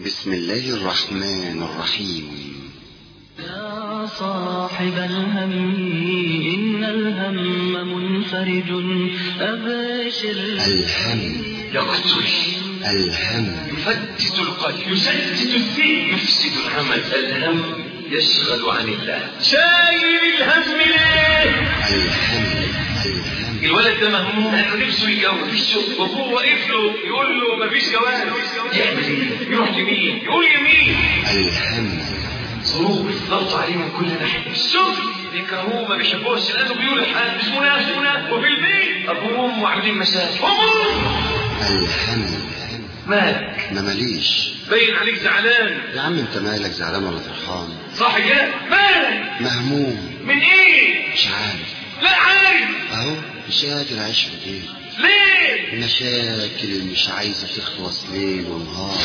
بسم الله الرحمن الرحيم يا صاحب الهم إن الهم منفرج أبشر الهم يقتل الهم يفتت القلب يسدد الذهن يفسد العمل الهم يشغل عن الله شايل الهم ليه الهم الهم الولد ده مهموم لانه نفسه يتجوز مفيش شغل وابوه واقف له يقول له مفيش جواز يعمل ايه؟ يروح لمين؟ يقول يمين الهم ظروف ضغط عليه من كل ناحيه الشغل بيكرهوه ما بيحبوش لانه بيقول الحال مش مناسب وفي البيت ابوه وامه عاملين مشاكل هموم الهم مالك ما ماليش باين عليك زعلان يا عم انت مالك زعلان ولا فرحان صح كده مالك مهموم من ايه مش عارف لا عارف اهو مش قادر اعيش في البيت ليه المشاكل اللي مش عايزه تخلص ليل ونهار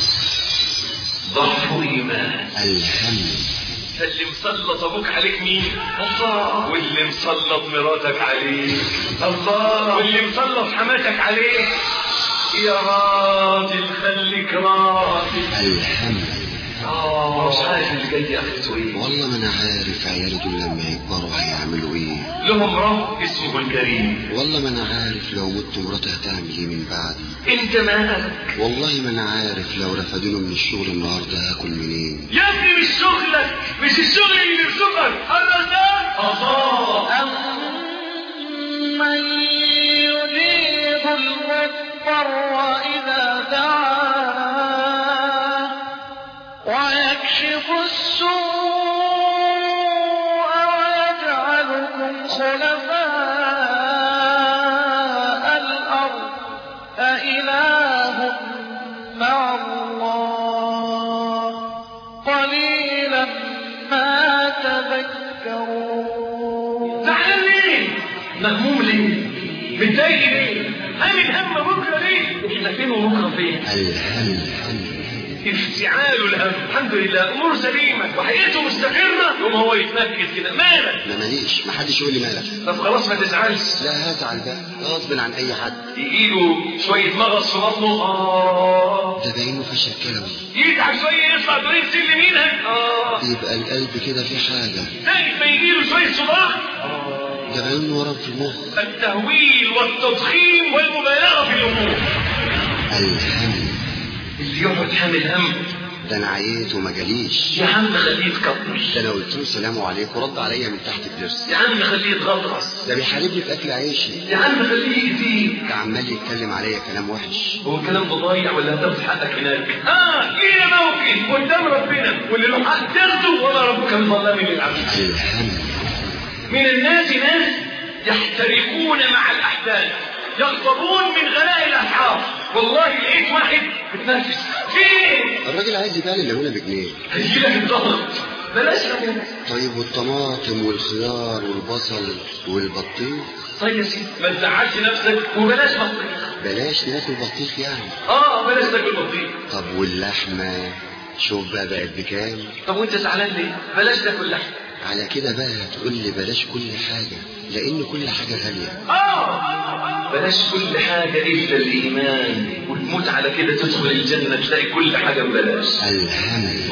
ضعف ايمان الهم اللي مسلط ابوك عليك مين الله واللي مسلط مراتك عليك الله واللي مسلط حماتك عليك يا راجل خليك راجل الهم اه مش عارف اللي جاي اخرته ايه والله ما انا عارف عيالي دول لما يكبروا هيعملوا ايه لهم رب اسمه الكريم والله ما انا عارف لو مت مراتي هتعمل ايه من بعدي انت مالك والله ما انا عارف لو رفدوني من الشغل النهارده هاكل منين يا ابني مش شغلك مش الشغل اللي بيرزقك هذا ده الله أمن يجيب المضطر إذا دعاه ويكشف السوء ويجعلكم خلفاء الأرض أإله مع الله قليلا ما تذكرون زعلان ليه؟ مهموم ليه؟ متضايق ليه؟ عامل هم بكره ليه؟ احنا فين وبكره فين؟ الهم هم افتعال الهم الحمد لله امور سليمه وحياته مستقره يوم هو يتنكد كده مالك؟ ما ماليش ما حدش يقول لي مالك طب خلاص ما تزعلش لا هزعل بقى غصب عن اي حد يجيله شويه مغص في بطنه اه ده باينه فشل كلوي يتعب شويه يطلع دورين سلم ينهج اه يبقى القلب كده في حاجه زي ما يجيله شويه صداع ده باينه ورم في المخ التهويل والتضخيم والمبالغه في الامور الهم اللي يقعد حامل هم ده انا عييت وما جاليش يا عم خليه يتكبر ده انا قلت له سلام عليكم ورد عليا من تحت الدرس يا عم خليه يتغطرس ده بيحاربني في اكل عيشي يا عم خليه يأذيك ده عمال يتكلم عليا كلام وحش هو الكلام ده ضايع ولا هتاخد حقك هناك؟ اه ليه موقف قدام ربنا واللي له حق تاخده وما ربك من ظلام للعبد. الهم من الناس ناس يحترقون مع الاحداث يغضبون من غلاء الاسحار والله لقيت واحد بتنفس فين؟ الراجل عايز يبيع لي الليمونه بجنيه هيجي لك الضغط بلاش ليمون طيب والطماطم والخيار والبصل والبطيخ طيب يا سيدي ما تزعلش نفسك وبلاش بطيخ بلاش ناكل بطيخ يعني اه بلاش تاكل بطيخ طب واللحمه شوف بقى بقت بكام طب وانت زعلان ليه؟ بلاش تاكل لحم على كده بقى هتقول لي بلاش كل حاجه لان كل حاجه غاليه اه بلاش كل حاجة إلا الإيمان وتموت على كده تدخل الجنة تلاقي كل حاجة ببلاش الهم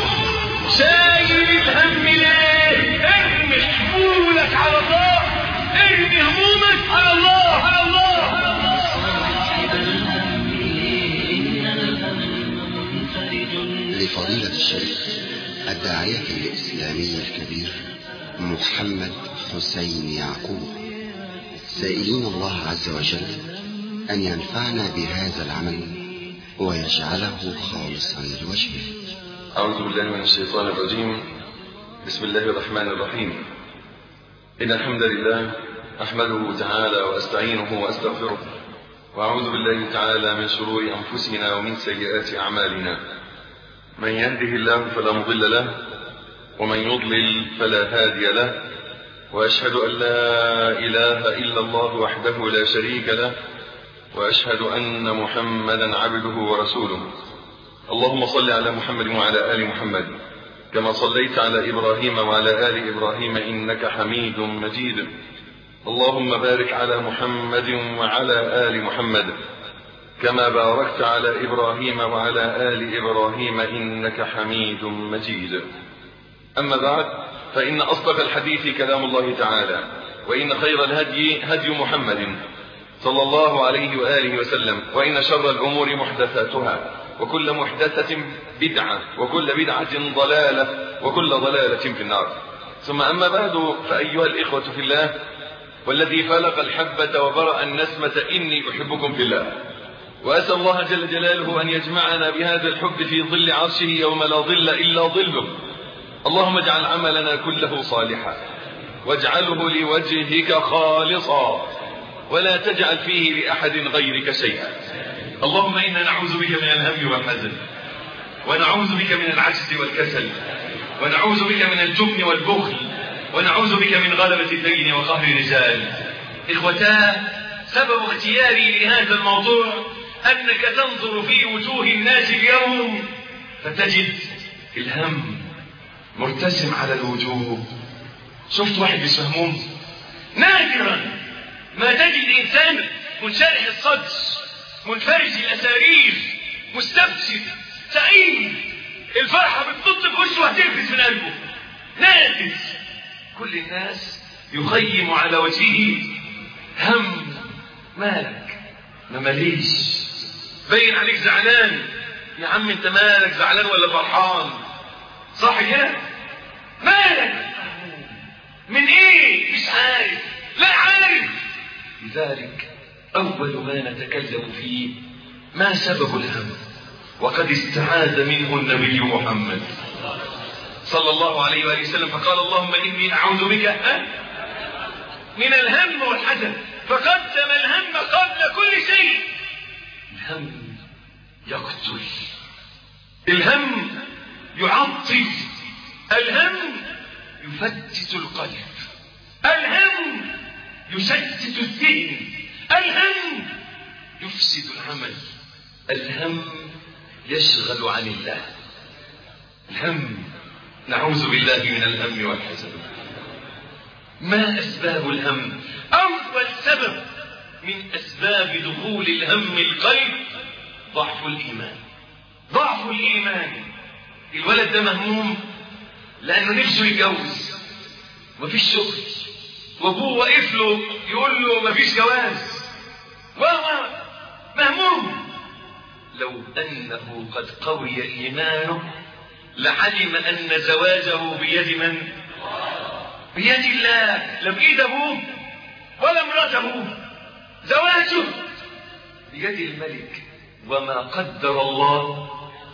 شايل الهم ليه؟ ارمي حمولك على الله ارمي همومك على الله على الله على الله صاحب الهم إن الهم منفرج لفضيلة الشيخ الداعية الإسلامي الكبير محمد حسين يعقوب سائلين الله عز وجل أن ينفعنا بهذا العمل ويجعله خالصا لوجهه أعوذ بالله من الشيطان الرجيم بسم الله الرحمن الرحيم إن الحمد لله أحمده تعالى وأستعينه وأستغفره وأعوذ بالله تعالى من شرور أنفسنا ومن سيئات أعمالنا من يهده الله فلا مضل له ومن يضلل فلا هادي له وأشهد أن لا إله إلا الله وحده لا شريك له وأشهد أن محمدا عبده ورسوله اللهم صل على محمد وعلى آل محمد كما صليت على إبراهيم وعلى آل إبراهيم إنك حميد مجيد اللهم بارك على محمد وعلى آل محمد كما باركت على إبراهيم وعلى آل إبراهيم إنك حميد مجيد أما بعد فإن أصدق الحديث كلام الله تعالى وإن خير الهدي هدي محمد صلى الله عليه وآله وسلم وإن شر الأمور محدثاتها وكل محدثة بدعة وكل بدعة ضلالة وكل ضلالة في النار ثم أما بعد فأيها الإخوة في الله والذي فلق الحبة وبرأ النسمة إني أحبكم في الله وأسأل الله جل جلاله أن يجمعنا بهذا الحب في ظل عرشه يوم لا ظل إلا ظله اللهم اجعل عملنا كله صالحا واجعله لوجهك خالصا ولا تجعل فيه لأحد غيرك شيئا اللهم إنا نعوذ بك من الهم والحزن ونعوذ بك من العجز والكسل ونعوذ بك من الجبن والبخل ونعوذ بك من غلبة الدين وقهر الرجال إخوتاه سبب اختياري لهذا الموضوع أنك تنظر في وجوه الناس اليوم فتجد الهم مرتسم على الوجوه شفت واحد مش مهموم نادرا ما تجد إنسان منشرح الصدر منفرج الأسارير مستبشر سعيد الفرحة بتنط في وشه وهتنفذ من قلبه نادر كل الناس يخيم على وجهه هم مالك ما ماليش باين عليك زعلان يا عم انت مالك زعلان ولا فرحان صح كده مالك من ايه مش عارف لا عارف لذلك اول ما نتكلم فيه ما سبب الهم وقد استعاذ منه النبي محمد صلى الله عليه وآله وسلم فقال اللهم إني أعوذ بك أه؟ من الهم والحزن فقدم الهم قبل كل شيء الهم يقتل الهم يعطل الهم يفتت القلب الهم يشتت الذهن الهم يفسد العمل الهم يشغل عن الله الهم نعوذ بالله من الهم والحزن ما أسباب الهم أول سبب من أسباب دخول الهم القلب ضعف الإيمان ضعف الإيمان الولد ده مهموم لأنه نفسه يتجوز مفيش شغل وأبوه واقف له يقول له مفيش جواز وهو مهموم لو أنه قد قوي إيمانه لعلم أن زواجه بيد من؟ بيد الله لا بإيد أبوه ولا مرات أبوه زواجه بيد الملك وما قدر الله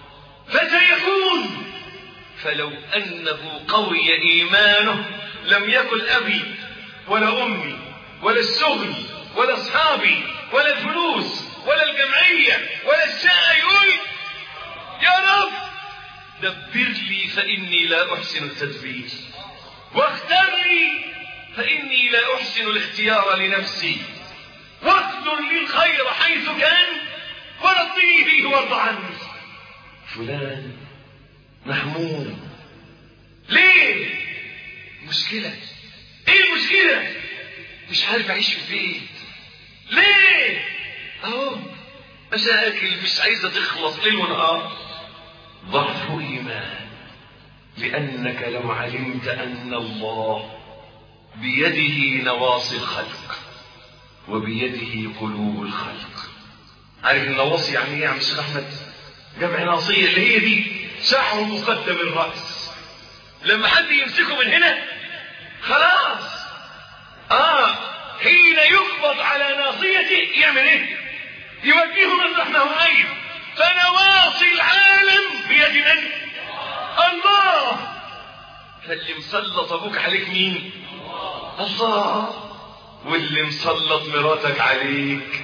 فسيكون فلو أنه قوي إيمانه لم يكن أبي ولا أمي ولا الشغل ولا أصحابي ولا الفلوس ولا الجمعية ولا الشقة يقول يا رب دبر لي فإني لا أحسن التدبير واختر لي فإني لا أحسن الاختيار لنفسي واقدر لي الخير حيث كان ورضني فيه وارض عني فلان مهموم ليه مشكلة ايه المشكلة مش عارف اعيش في البيت ليه اهو مشاكل مش عايزة تخلص ليل ونهار ضعف ايمان لانك لو علمت ان الله بيده نواصي الخلق وبيده قلوب الخلق عارف النواصي يعني ايه يا عم الشيخ احمد جمع ناصيه اللي هي دي شعر مقدم الراس لما حد يمسكه من هنا خلاص اه حين يقبض على ناصيته يعمل ايه يوجهه من رحمه غيب فنواصي العالم بيد من الله فاللي مسلط ابوك عليك مين الله واللي مسلط مراتك عليك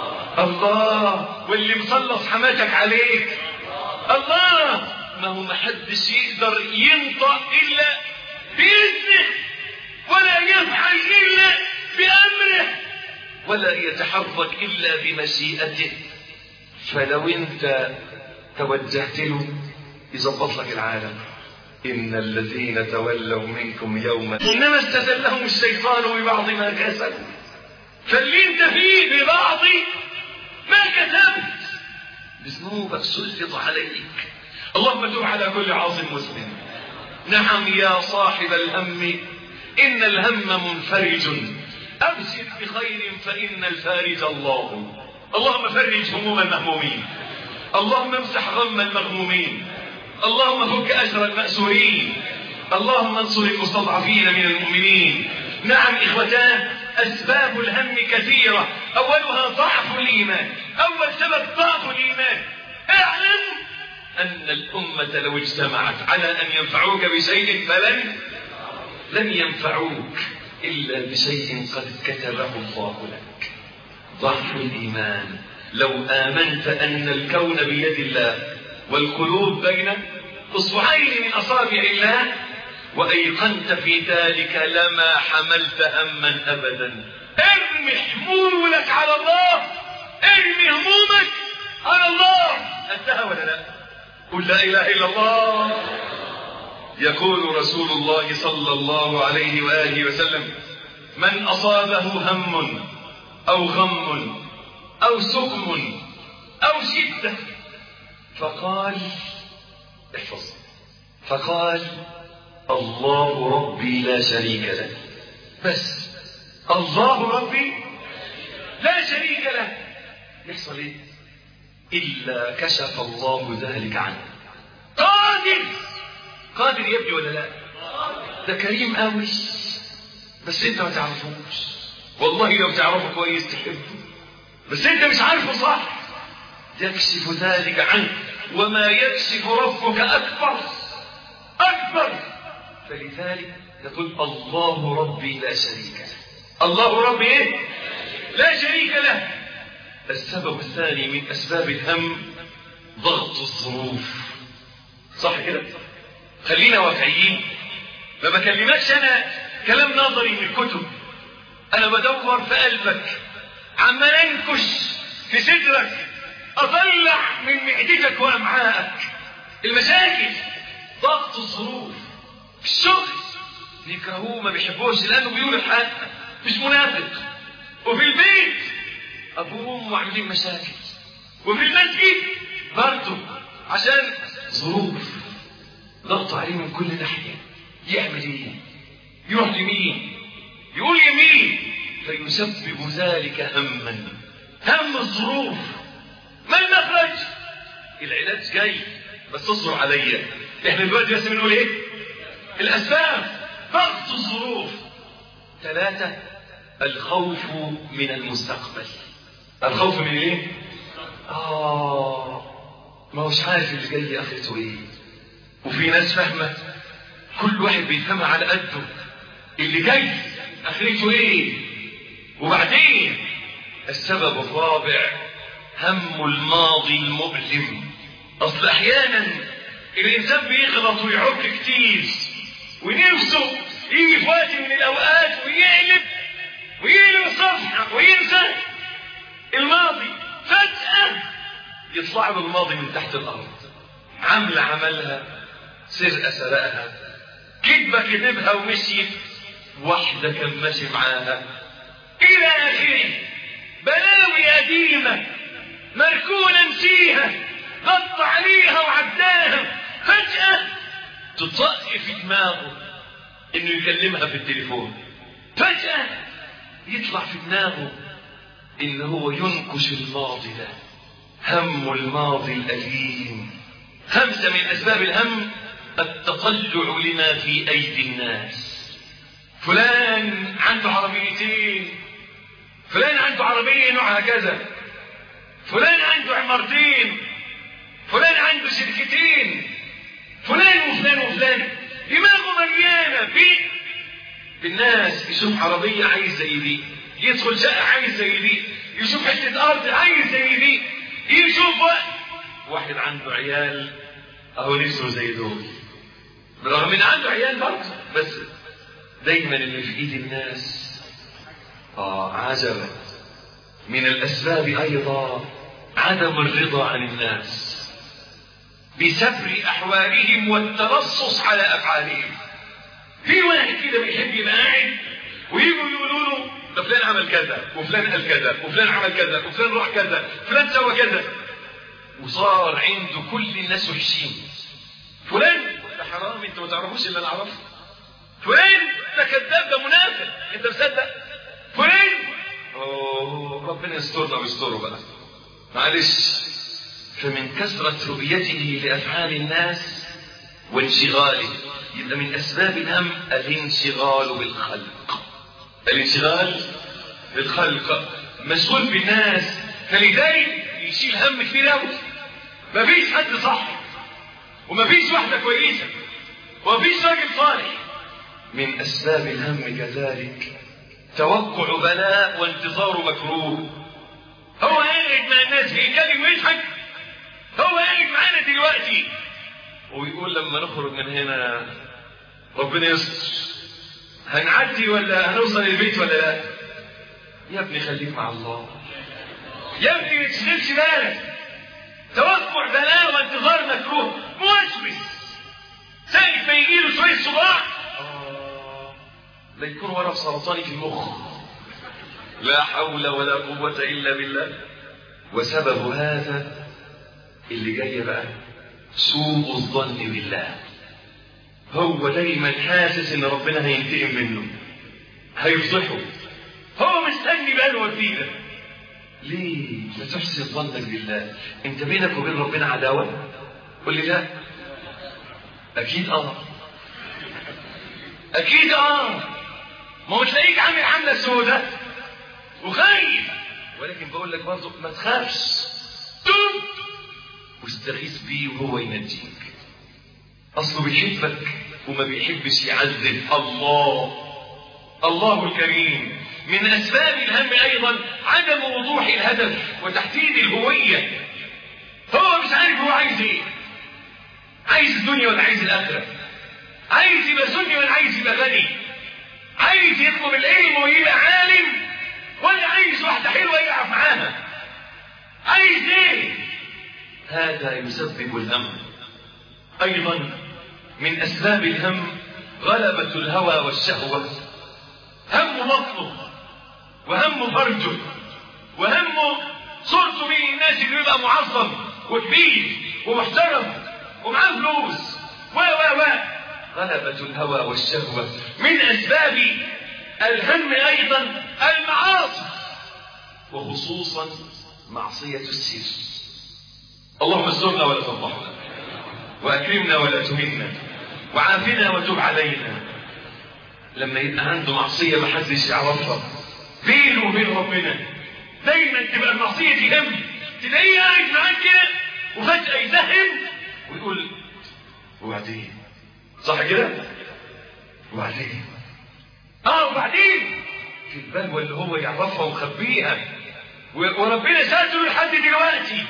الله واللي مسلط حماتك عليك الله ما هو محدش يقدر ينطق الا باذنه ولا يفعل الا بامره ولا يتحرك الا بمشيئته فلو انت توجهت له يظبط لك العالم إن الذين تولوا منكم يوما إنما استزلهم الشيطان ببعض ما كسبوا فاللي انت فيه ببعض ما كتبت بذنوبك سلط عليك اللهم تب على كل عاص مسلم نعم يا صاحب الهم إن الهم منفرج أبشر بخير فإن الفارج الله اللهم فرج هموم المهمومين اللهم امسح غم المغمومين اللهم فك أسر المأسورين اللهم انصر المستضعفين من المؤمنين نعم إخوتان أسباب الهم كثيرة أولها ضعف الإيمان أول سبب ضعف الإيمان اعلم أن الأمة لو اجتمعت على أن ينفعوك بشيء فلن لن ينفعوك إلا بشيء قد كتبه الله لك ضعف الإيمان لو آمنت أن الكون بيد الله والقلوب بين أصبعين من أصابع الله وأيقنت في ذلك لما حملت هما أبدا ارمي حمولك على الله ارمي همومك على الله انتهى ولا لا قل لا إله إلا الله يقول رسول الله صلى الله عليه وآله وسلم من أصابه هم أو غم أو سقم أو شدة فقال احفظ فقال الله ربي لا شريك له بس الله ربي لا شريك له يحصل ايه إلا كشف الله ذلك عنه قادر قادر يبني ولا لا ده كريم قوي بس انت ما تعرفوش والله لو تعرفه كويس تحبه بس انت مش عارفه صح يكشف ذلك عنك وما يكشف ربك اكبر اكبر فلذلك يقول الله ربي لا شريك له الله ربي ايه لا شريك له السبب الثاني من اسباب الهم ضغط الظروف صح كده خلينا واقعيين ما بكلمكش انا كلام نظري من الكتب انا بدور في قلبك عمال انكش في صدرك اطلع من معدتك وامعائك المشاكل ضغط الظروف في الشغل بيكرهوه ما بيحبوش لانه بيقول الحق مش منافق وفي البيت ابوه وامه عاملين مشاكل وفي المسجد برضه عشان ظروف ضغط عليه من كل ناحيه يعمل ايه يروح يمين يقول يمين فيسبب ذلك هما هم الظروف ما المخرج العلاج جاي بس اصبر عليا احنا دلوقتي بس بنقول ايه الاسباب ضغط الظروف ثلاثة الخوف من المستقبل الخوف من ايه اه ما هوش عارف اللي جاي اخرته ايه وفي ناس فاهمه كل واحد بيفهمها على قده اللي جاي اخرته ايه وبعدين السبب الرابع هم الماضي المؤلم اصل احيانا الانسان بيغلط ويعك كتير ونفسه يجي في وقت من الاوقات ويقلب ويقلب الصفحه وينسى الماضي فجاه يطلع له الماضي من تحت الارض عمل عملها سرقه سرقها كذبه كذبها ومشيت واحده كان ماشي معاها الى اخره بلاوي قديمه مركونه نسيها غط عليها وعداها فجاه تطق في دماغه انه يكلمها في التليفون فجاه يطلع في دماغه ان هو ينكش الماضي ده هم الماضي الاليم خمسه من اسباب الهم التطلع لما في ايدي الناس فلان عنده عربيتين فلان عنده عربيه نوعها كذا فلان عنده عمارتين فلان عنده شركتين فلان وفلان وفلان دماغه مليانه بي بالناس يشوف عربيه عايز زي دي يدخل شقه عايز زي دي يشوف حته ارض عايز زي دي يشوف وقت واحد عنده عيال اهو نفسه زي دول برغم ان عنده عيال برضه بس دايما اللي في ايد الناس اه عجبا من الاسباب ايضا عدم الرضا عن الناس بسبر احوالهم والتلصص على افعالهم في واحد كده بيحب يبقى قاعد ويجوا يقولوا له ده فلان عمل كذا وفلان قال كذا وفلان عمل كذا وفلان راح كذا فلان سوى كذا وصار عنده كل الناس وحشين فلان ده حرام انت ما تعرفوش الا انا اعرفه فلان ده كذاب ده منافق انت مصدق فلان اوه ربنا يسترنا ويستره بقى معلش فمن كثرة رؤيته لأفعال الناس وانشغاله يبقى من أسباب الهم الانشغال بالخلق الانشغال بالخلق مشغول بالناس فلذلك يشيل هم كبير قوي مفيش حد صح ومفيش واحدة كويسة ومفيش راجل صالح من أسباب الهم كذلك توقع بلاء وانتظار مكروه هو قاعد مع الناس بيتكلم ويضحك هو قاعد معانا دلوقتي ويقول لما نخرج من هنا ربنا يستر هنعدي ولا هنوصل البيت ولا لا يا ابني خليك مع الله يا ابني ما تشغلش بالك توقع بلاء وانتظار مكروه موسوس ساعة ما يجيله شوية صداع لا يكون ورم سرطاني في المخ لا حول ولا قوة إلا بالله وسبب هذا اللي جاي بقى سوء الظن بالله هو دايما حاسس ان ربنا هينتقم منه هيفضحه هو مستني بقى الوسيله ليه ما تحسن ظنك بالله انت بينك وبين ربنا عداوه قل لي لا اكيد اه اكيد اه ما هو تلاقيك عامل عامله سوداء وخايف ولكن بقول لك برضه ما تخافش توب واستغيث بيه وهو ينجيك اصله بيحبك وما بيحبش يعذب الله الله الكريم من اسباب الهم ايضا عدم وضوح الهدف وتحديد الهويه هو مش عارف هو عايز ايه عايز الدنيا ولا عايز الاخره عايز يبقى سني ولا عايز يبقى غني عايز يطلب العلم ويبقى عالم ولا عايز واحده حلوه يلعب معاها عايز ايه هذا يسبب الهم ايضا من اسباب الهم غلبة الهوى والشهوة هم مطلب وهم فرجه وهم صورته بين الناس انه يبقى معظم وكبير ومحترم ومعاه فلوس و و و غلبة الهوى والشهوة من اسباب الهم ايضا المعاصي وخصوصا معصية السر اللهم استرنا ولا تفضحنا واكرمنا ولا تهنا وعافنا وتب علينا لما يبقى عنده معصية ما حدش يعرفها بينه وبين ربنا دايما تبقى المعصية دي هم تلاقيه قاعد معاك كده وفجأة يزهم ويقول وبعدين صح كده؟ وبعدين اه وبعدين في البلوى اللي هو يعرفها ومخبيها وربنا ساتره لحد دلوقتي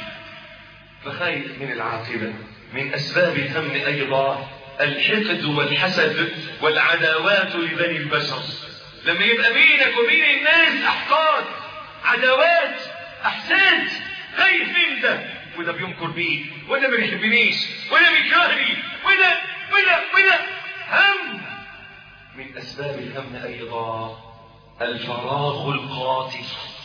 فخايف من العاقبة من أسباب الهم أيضا الحقد والحسد والعداوات لبني البشر لما يبقى بينك وبين الناس أحقاد عداوات أحساد خايف من ده وده بينكر بيه وده ما بيحبنيش وده بيكرهني وده وده وده هم من أسباب الهم أيضا الفراغ القاتل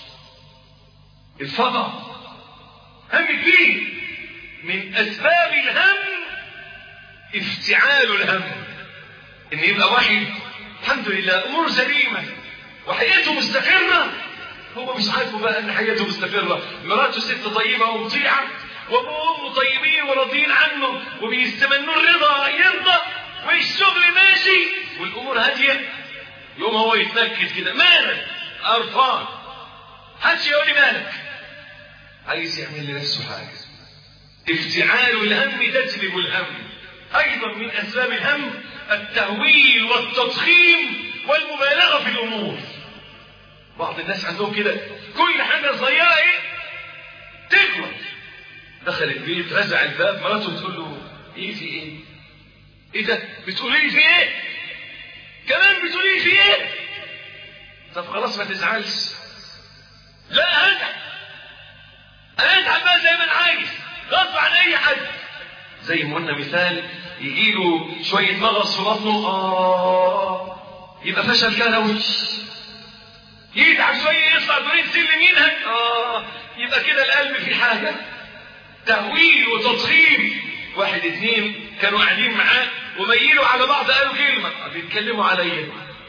الفضل هم كبير من أسباب الهم افتعال الهم ان يبقى واحد الحمد لله امور سليمه وحياته مستقره هو مش عارفه بقى ان حياته مستقره مراته ست طيبه ومطيعه وابوه وامه طيبين وراضيين عنه وبيستمنوا الرضا يرضى والشغل ماشي والامور هاديه يوم هو يتنكد كده مالك قرفان محدش يقول لي مالك عايز يعمل لنفسه حاجه افتعال الهم تجلب الهم ايضا من اسباب الهم التهويل والتضخيم والمبالغه في الامور بعض الناس عندهم كده كل حاجه صغيره ايه تكبر دخل البيت رزع الباب مراته بتقول له ايه في ايه ايه ده بتقولي لي في ايه كمان بتقولي لي في ايه طب خلاص ما تزعلش لا ازعل انا ازعل بقى زي ما انا عايز غصب عن اي حد زي ما قلنا مثال يجي له شويه مغص في بطنه اه يبقى فشل كلوي يتعب يطلع دورين سلم ينهج اه يبقى كده القلب في حاجه تهويل وتضخيم واحد اتنين كانوا قاعدين معاه وميلوا على بعض قالوا كلمه بيتكلموا عليا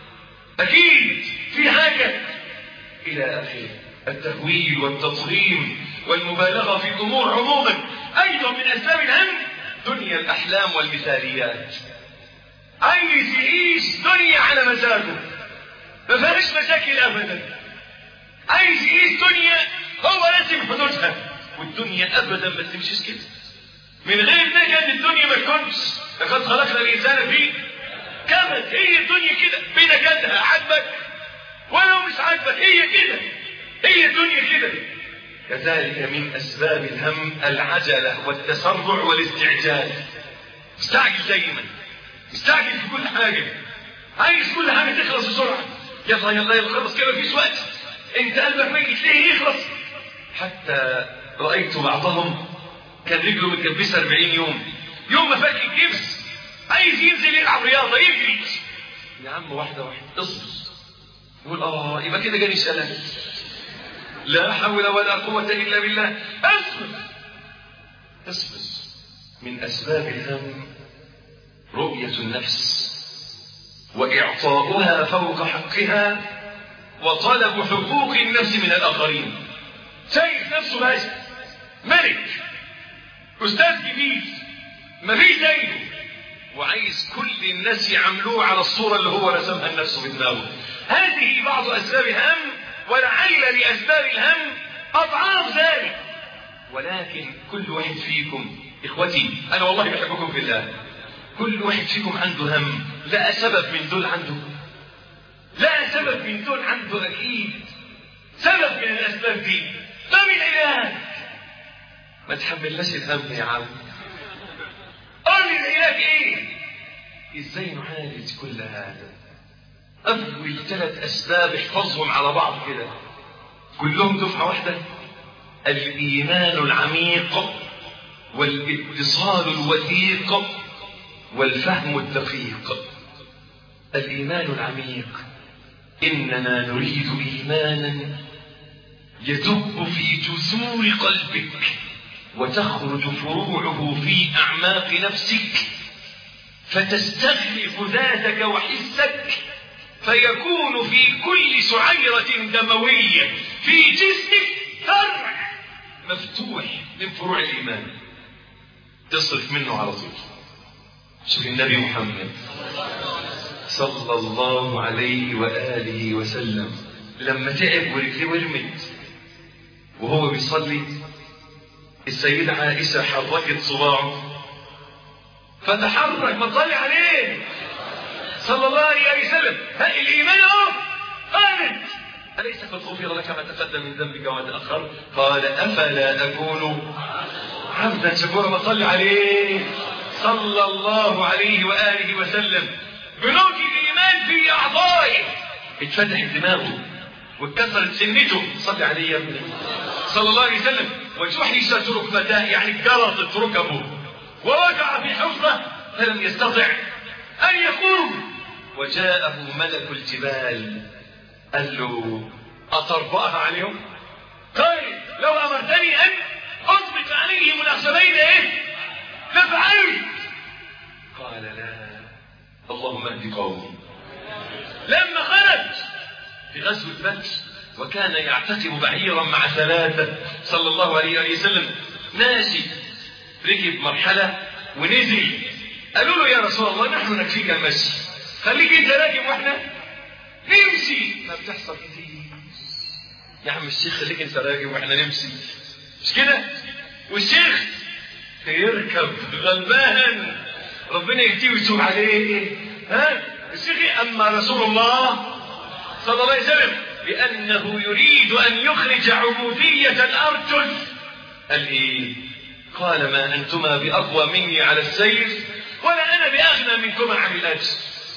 اكيد في حاجه الى اخره التهويل والتضخيم والمبالغه في الامور عموما ايضا من اسباب الهم دنيا الاحلام والمثاليات عايز يعيش دنيا على مزاجه ما فيهاش مشاكل ابدا عايز يعيش دنيا هو لازم حدودها والدنيا ابدا ما تمشيش كده من غير ده كانت الدنيا ما تكونش لقد خلقنا الانسان في كبد هي الدنيا كده بنكدها عاجبك ولو مش عاجبك هي كده هي الدنيا كده كذلك من اسباب الهم العجله والتسرع والاستعجال مستعجل دايما مستعجل في كل حاجه عايز كل حاجه تخلص بسرعه يلا يلا يلا خلص كده مفيش وقت انت قلبك ميت ليه يخلص حتى رايت بعضهم كان رجله متكبسه 40 يوم يوم ما فك الجبس عايز ينزل يلعب رياضه يجري يا عم واحده واحده اصبر يقول اه يبقى كده جاني شلل لا حول ولا قوة إلا بالله اصبر اصبر من أسباب الهم رؤية النفس وإعطاؤها فوق حقها وطلب حقوق النفس من الآخرين شايف نفسه باشا ملك أستاذ كبير مفيش زيه وعايز كل الناس يعملوه على الصورة اللي هو رسمها لنفسه بدماغه هذه بعض أسباب هم ولعل لأسباب الهم أضعاف ذلك ولكن كل واحد فيكم إخوتي أنا والله بحبكم في الله كل واحد فيكم عنده هم لا سبب من دول عنده لا سبب من دول عنده أكيد سبب من الأسباب دي طب العلاج ما تحملناش الهم يا عم قول لي العلاج ايه ازاي نعالج كل هذا اول ثلاث اسباب احفظهم على بعض كده كلهم دفعه واحده الايمان العميق والاتصال الوثيق والفهم الدقيق الايمان العميق اننا نريد ايمانا يدب في جذور قلبك وتخرج فروعه في اعماق نفسك فتستغلف ذاتك وحسك فيكون في كل شعيرة دموية في جسمك فرع مفتوح من فروع الإيمان تصرف منه على طول شوف النبي محمد صلى الله عليه وآله وسلم لما تعب ورجليه ورمت وهو بيصلي السيدة عائشة حركت صباعه فتحرك ما تصلي عليه صلى الله عليه وسلم ها الإيمان أهو قامت أليس قد غفر لك ما تقدم من ذنبك وما تأخر قال أفلا أكون عبدا شكورا ما صلي عليه صلى الله عليه وآله وسلم بنوك الإيمان في أعضائه اتفتحت دماغه واتكسرت سنته صلي عليه يا ابني صلى الله عليه وسلم وجحشت ركبتاه يعني انجرطت ركبه ووقع في حفرة فلم يستطع أن يقوم وجاءه ملك الجبال قال له أتربأها عليهم طيب لو أمرتني أن أضبط عليهم الأخشبين إيه لفعلت قال لا اللهم اهد قومي لما خرج في غزوة بدر وكان يعتقب بعيرا مع ثلاثة صلى الله عليه وسلم ماشي ركب مرحلة ونزل قالوا له يا رسول الله نحن نكفيك المشي خليك انت راكب واحنا نمشي ما بتحصل كتير يا عم الشيخ خليك انت راكب واحنا نمشي مش كده والشيخ يركب غلبان ربنا يهديه ويتوب عليه ها الشيخ اما رسول الله صلى الله عليه وسلم لانه يريد ان يخرج عبوديه الارجل قال ايه قال ما انتما باقوى مني على السير ولا انا باغنى منكما عن الاجر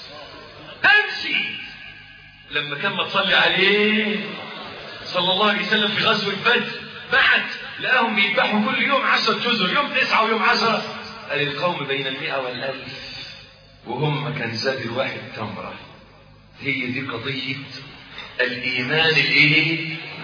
امشي لما كان ما تصلي عليه صلى الله عليه وسلم في غزوه بدر بعت لقاهم بيذبحوا كل يوم عشرة جزر يوم تسعة ويوم عشرة قال القوم بين المئة والألف وهم كان زاد الواحد تمرة هي دي قضية الإيمان الإيه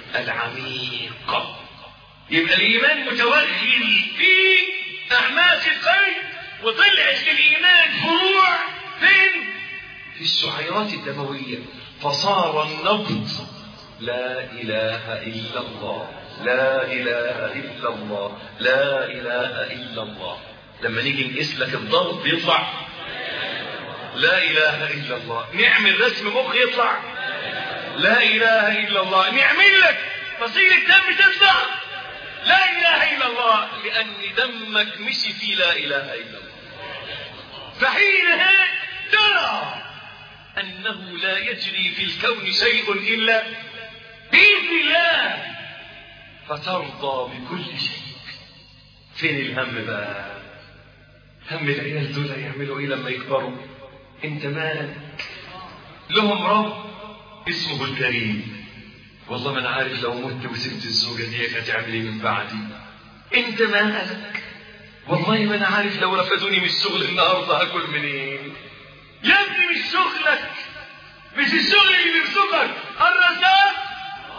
العميق يبقى الإيمان متوغل في أعماق القلب وطلعت للإيمان فروع فين؟ في الشعيرات الدموية فصار النبض لا إله إلا الله لا إله إلا الله لا إله إلا الله لما نيجي نقيس لك الضغط يطلع لا إله إلا الله نعمل رسم مخ يطلع لا إله إلا الله نعمل لك فصيلة دم تطلع لا إله إلا الله لأن دمك مشي في لا إله إلا الله فحينها ترى أنه لا يجري في الكون شيء إلا بإذن الله فترضى بكل شيء فين الهم بقى هم العيال دول هيعملوا ايه لما يكبروا انت مالك لهم رب اسمه الكريم والله ما انا عارف لو مت وسبت الزوجه دي هتعمل ايه من بعدي انت مالك والله ما انا عارف لو رفدوني من الشغل النهارده هاكل منين يا ابني مش شغلك مش الشغل اللي بيرزقك الرزاق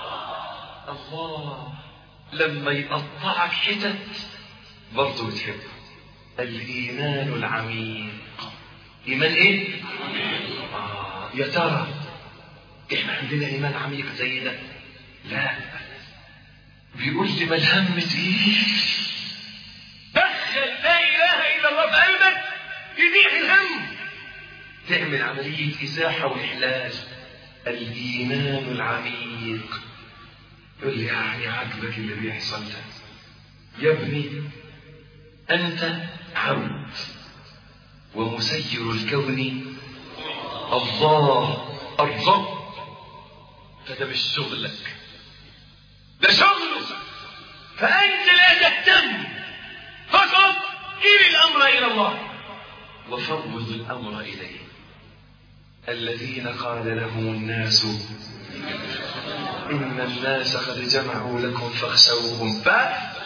الله لما يقطعك حتت برضه بتحبه الإيمان العميق إيمان إيه؟ آه يا ترى إحنا عندنا إيمان عميق زي ده؟ لا بيقول لي ما الهم تقيل دخل لا إله إلا الله في قلبك يزيح الهم تعمل عملية إزاحة وإحلال الإيمان العميق يقول لي يعني عاجبك اللي بيحصل ده يا ابني أنت عبد ومسير الكون الله الرب فده مش شغلك ده شغله فأنت لا تهتم فقط إلي الأمر إلى الله وفوض الأمر إليه الذين قال لهم الناس إن الناس قد جمعوا لكم فاخشوهم ف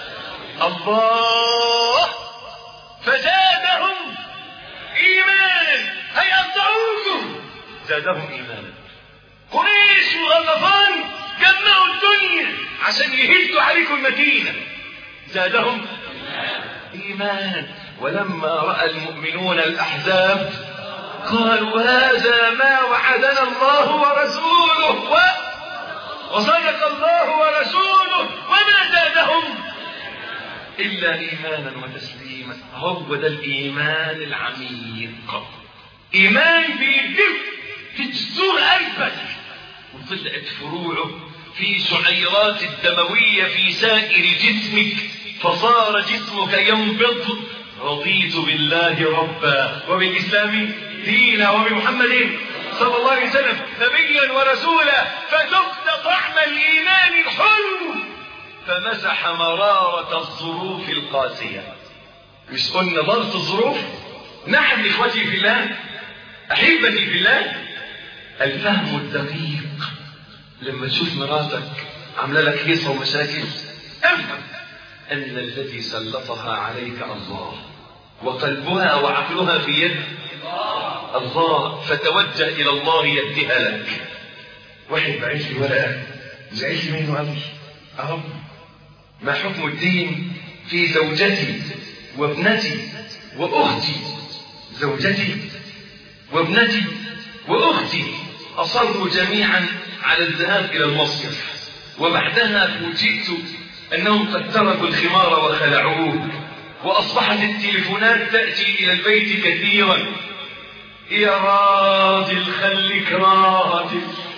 الله فزادهم إيمانا هيقطعوكم زادهم إيمانا قريش وغطفان جمعوا الدنيا عشان يهدوا عليكم المدينة زادهم إيمانا ولما رأى المؤمنون الأحزاب قالوا هذا ما وعدنا الله ورسوله و... وصدق الله ورسوله وما زادهم إلا إيمانا وتسليما هو ده الإيمان العميق إيمان بيدف في جذور قلبك وطلعت فروعه في شعيرات الدموية في سائر جسمك فصار جسمك ينبض رضيت بالله ربا وبالإسلام دينا وبمحمد صلى الله عليه وسلم نبيا ورسولا فذقت طعم الإيمان الحلو فمسح مرارة الظروف القاسية مش قلنا ضغط الظروف نحن إخوتي في الله أحبتي في الله الفهم الدقيق لما تشوف مراتك عامله لك هيصه ومشاكل افهم ان الذي سلطها عليك الله وقلبها وعقلها في يد الله فتوجه الى الله يديها لك واحد بعت لي ورقه زعلت منه قوي اهو ما حكم الدين في زوجتي وابنتي واختي زوجتي وابنتي واختي اصروا جميعا على الذهاب الى المصيف وبعدها فوجئت انهم قد تركوا الخمار وخلعوه واصبحت التليفونات تاتي الى البيت كثيرا يا راجل خليك راجل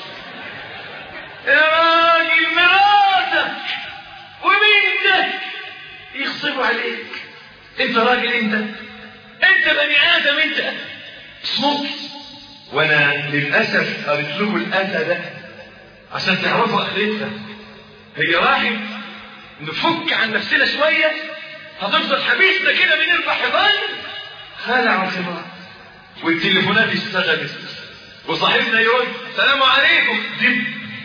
يا راجل مراتك وبنتك يغصبوا عليك انت راجل انت انت بني ادم انت اصمت وانا للاسف قريت لكم الاذى ده عشان تعرفوا اخرتها هي راحت نفك عن نفسنا شويه هتفضل حبيسنا كده بنرفع حضان خلع الخمار والتليفونات اشتغلت وصاحبنا يقول السلام عليكم دب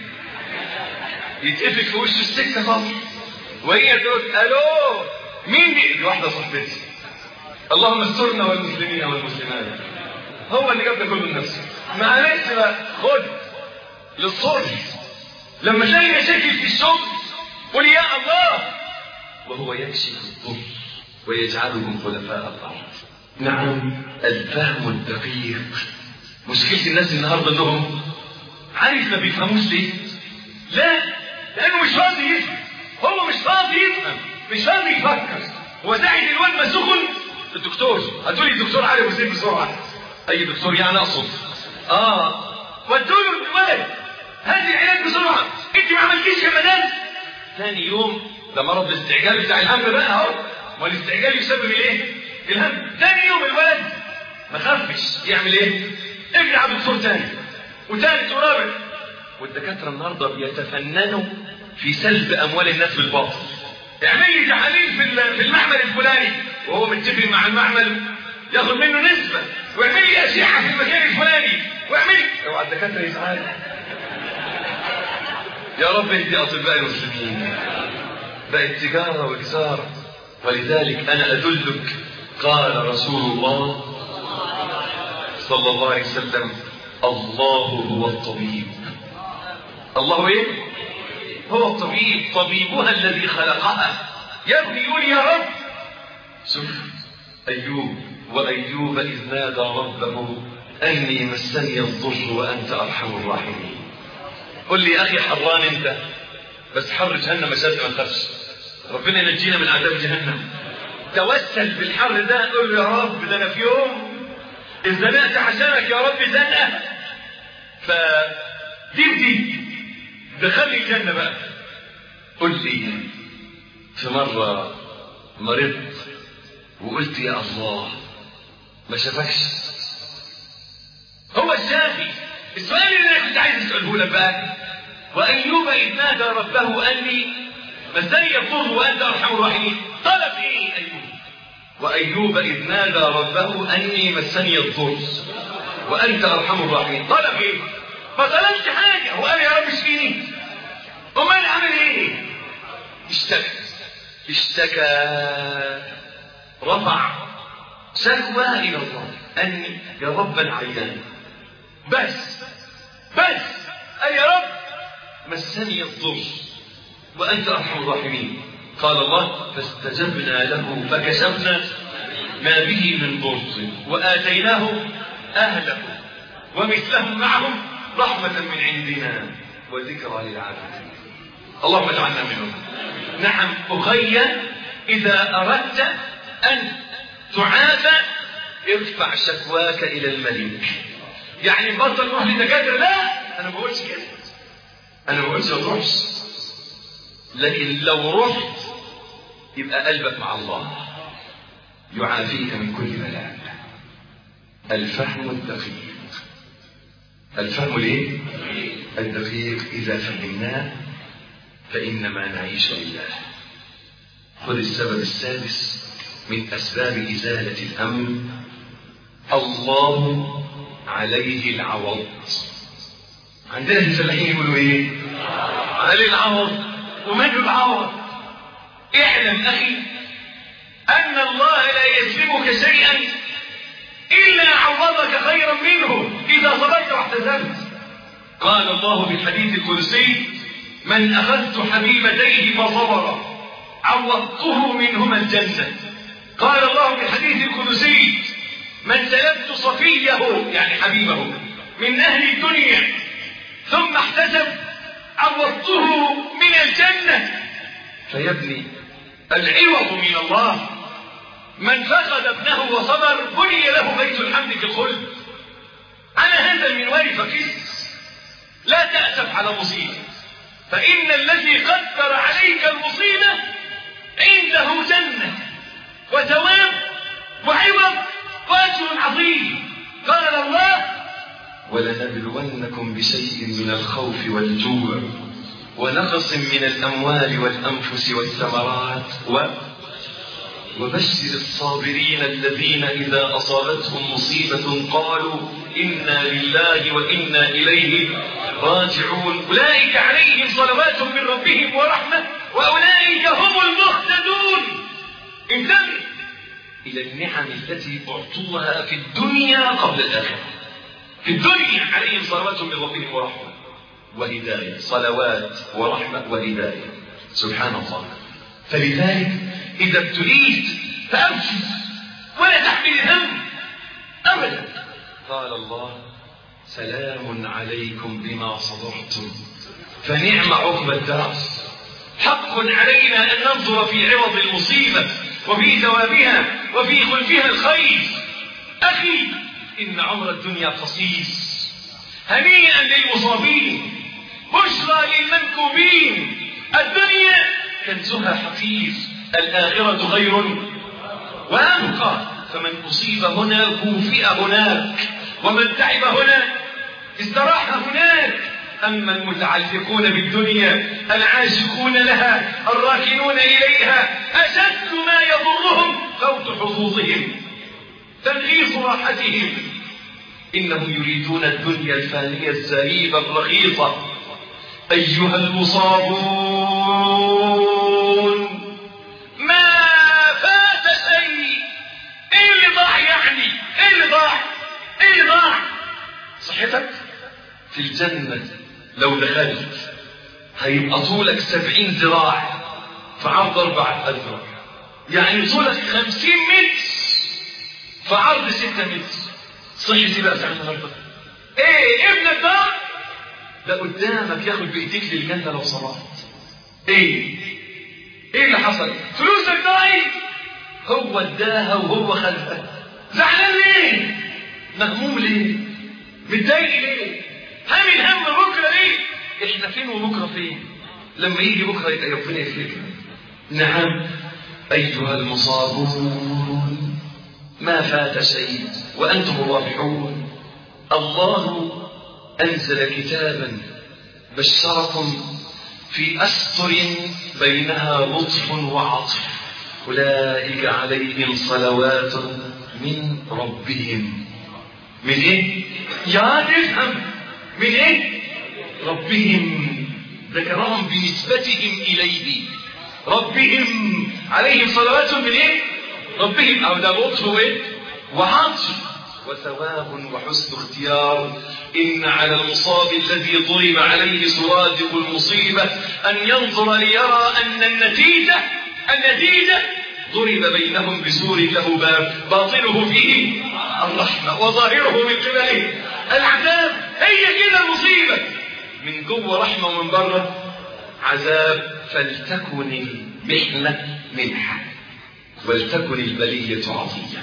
يتقفل في وشه السكه طبعا وهي تقول الو مين دي؟ دي واحده صاحبتي اللهم استرنا والمسلمين والمسلمات هو اللي جاب ده كله لنفسه معلش بقى خد للصبح لما تلاقي مشاكل في الشغل قل يا الله وهو يكشف الضر ويجعلكم خلفاء الارض نعم الفهم الدقيق مشكلة الناس النهاردة انهم عارف ما بيفهموش ليه لا لانه مش راضي يفهم هو مش راضي يفهم مش راضي يفكر هو داعي الواد ما سخن الدكتور هتقولي الدكتور علي وزيد بسرعه اي دكتور يعني اقصد اه ودوا له الواد هات العلاج بسرعه انت ما عملتيش كمدام ثاني يوم ده مرض الاستعجال بتاع الهم بقى اهو والاستعجال يسبب الايه الهم ثاني يوم الولد ما خافش يعمل ايه اجري على دكتور تاني وثالث ورابع والدكاتره النهارده بيتفننوا في سلب اموال الناس بالباطل اعمل لي تحاليل في في المعمل الفلاني وهو متفق مع المعمل ياخد منه نسبه واعمل لي اشعه في المكان الفلاني واعمل لي اوعى الدكاتره يزعلوا يا رب اهدي اطباء المسلمين بقت تجاره وإثارة ولذلك انا ادلك قال رسول الله صلى الله عليه وسلم الله هو الطبيب الله ايه هو الطبيب طبيبها الذي خلقها يبني يقول يا رب شوف ايوب وايوب اذ نادى ربه اني مسني الضر وانت ارحم الراحمين قل لي يا اخي حران انت بس حر جهنم اشد ما تخافش ربنا ينجينا من عذاب جهنم توسل بالحر ده قول له يا رب ده انا في يوم إذ زنقت عشانك يا رب زنقة فدي دي دخلني الجنة بقى قل لي في مرة مرضت وقلت يا الله ما شافكش هو الشافي السؤال اللي انا كنت عايز اساله لك بقى وايوب اذ نادى ربه اني مسني الضر وانت ارحم الراحمين طلب ايه ايوب وأيوب إذ نادى ربه أني مسني الضر وأنت أرحم الراحمين طلب إيه؟ ما طلبش حاجة هو قال يا رب اشفيني أمال عمل إيه؟ اشتكى اشتكى رفع شكوى إلى الله أني يا رب العيان بس بس قال يا رب مسني الضر وأنت أرحم الراحمين قال الله فاستجبنا له فكشفنا ما به من ضر وآتيناه أهله ومثلهم معهم رحمة من عندنا وذكرى للعابدين اللهم اجعلنا منهم نعم أخي إذا أردت أن تعافى ارفع شكواك إلى الملك يعني بطل روح للدكاترة لا أنا ما بقولش كده أنا ما بقولش ما تروحش لكن لو رحت يبقى قلبك مع الله يعافيك من كل بلاء الفهم الدقيق الفهم الايه الدقيق اذا فهمناه فانما نعيش لله خذ السبب السادس من اسباب ازاله الهم الله عليه العوض عندنا في الفلاحين يقولوا ايه عليه العوض ومن العوض اعلم اخي ان الله لا يسلمك شيئا الا عوضك خيرا منه اذا صبرت واحتسبت قال الله في الحديث القدسي من اخذت حبيبتيه فصبر عوضته منهما الجنه قال الله في الحديث القدسي من سلبت صفيه يعني حبيبه من اهل الدنيا ثم احتسب عوضته من الجنه فيا ابني العوض من الله من فقد ابنه وصبر بني له بيت الحمد في الخلد على هذا المنوال فكس لا تأسف على مصيبة فإن الذي قدر عليك المصيبة عنده جنة وثواب وعوض وأجر عظيم قال الله ولنبلونكم بشيء من الخوف والجوع ونقص من الأموال والأنفس والثمرات و وبشر الصابرين الذين إذا أصابتهم مصيبة قالوا إنا لله وإنا إليه راجعون أولئك عليهم صلوات من ربهم ورحمة وأولئك هم المهتدون انتبه إلى النعم التي أعطوها في الدنيا قبل الآخرة في الدنيا عليهم صلوات من ربهم ورحمة وهداية صلوات ورحمة وهداية سبحان الله فلذلك إذا ابتليت فأبشر ولا تحمل هم أبدا قال الله سلام عليكم بما صبرتم فنعم عقبى الدار حق علينا أن ننظر في عوض المصيبة وفي ثوابها وفي خلفها الخير أخي إن عمر الدنيا قصير هنيئا للمصابين بشرى للمنكوبين الدنيا كنزها حفيظ الآخرة غير وأبقى فمن أصيب هنا كوفئ هناك ومن تعب هنا استراح هناك أما المتعلقون بالدنيا العاشقون لها الراكنون إليها أشد ما يضرهم فوت حظوظهم تنغيص راحتهم إنهم يريدون الدنيا الفانية الزريبة الرخيصة أيها المصابون ما فات شيء ايه اللي ضاع يعني ايه اللي ضاع ايه اللي ضاع صحتك في الجنة لو دخلت هيبقى طولك سبعين ذراع في عرض أربعة أذرع يعني طولك خمسين متر في عرض ستة متر صحتي بقى ساعة النهارده ايه ابنك ده ده قدامك ياخد بايديك للجنة لو صلحت ايه ايه اللي حصل فلوسك ضاعت هو اداها وهو خدها زعلان ليه مهموم ليه متضايق ليه حامل هم بكره ليه احنا فين وبكره فين لما يجي بكره يبقى ربنا يفرجنا نعم ايها المصابون ما فات شيء وانتم الرابحون الله انزل كتابا بشركم في أسطر بينها لطف وعطف أولئك عليهم صلوات من ربهم من إيه؟ يا افهم من إيه؟ ربهم ذكرهم بنسبتهم إليه ربهم عليهم صلوات من إيه؟ ربهم أو ده لطف وإيه؟ وعطف وثواب وحسن اختيار إن على المصاب الذي ضرب عليه سرادق المصيبة أن ينظر ليرى أن النتيجة النتيجة ضرب بينهم بسور له باب باطنه فيه الرحمة وظاهره من قبله العذاب هي كده المصيبة من جوه رحمة ومن بره عذاب فلتكن المحنة منحة ولتكن البلية عطية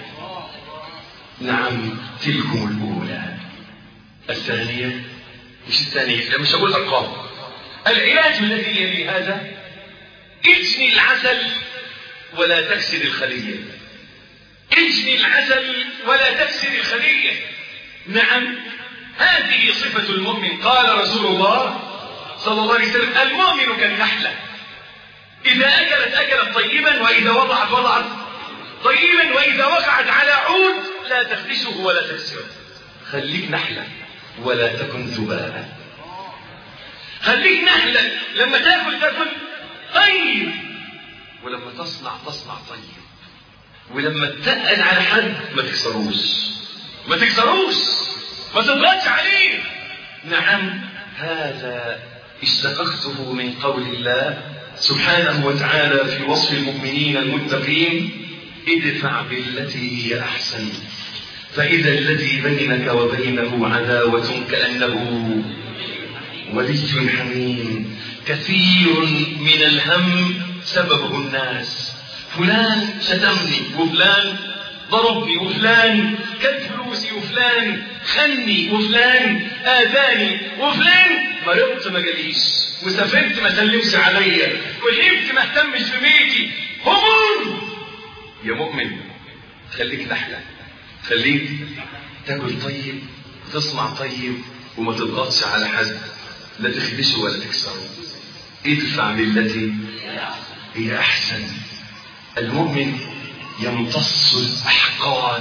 نعم تلكم الأولى الثانية مش الثانية لا مش هقول أرقام العلاج الذي يلي هذا اجني العسل ولا تكسر الخلية اجني العسل ولا تكسر الخلية نعم هذه صفة المؤمن قال رسول الله صلى الله عليه وسلم المؤمن كالنحلة إذا أكلت أكلت طيبا وإذا وضعت وضعت طيبا وإذا وقعت على عود لا تخدشه ولا تكسره خليك نحلة ولا تكن ذبابا خليك نحلة لما تاكل تاكل طيب ولما تصنع تصنع طيب ولما تتقل على حد ما تكسروش ما تكسروش ما تضغطش عليه نعم هذا اشتققته من قول الله سبحانه وتعالى في وصف المؤمنين المتقين ادفع بالتي هي احسن فاذا الذي بينك وبينه عداوه كانه ولي حميم كثير من الهم سببه الناس فلان شتمني وفلان ضربني وفلان كل فلوسي وفلان خني وفلان آذاني وفلان مرضت ما جاليش وسافرت ما سلمش عليا وغبت ما اهتمش ببيتي هموم يا مؤمن خليك نحلة خليك تاكل طيب وتصنع طيب وما تضغطش على حد لا تخدشه ولا تكسره ادفع بالتي هي احسن المؤمن يمتص الاحقاد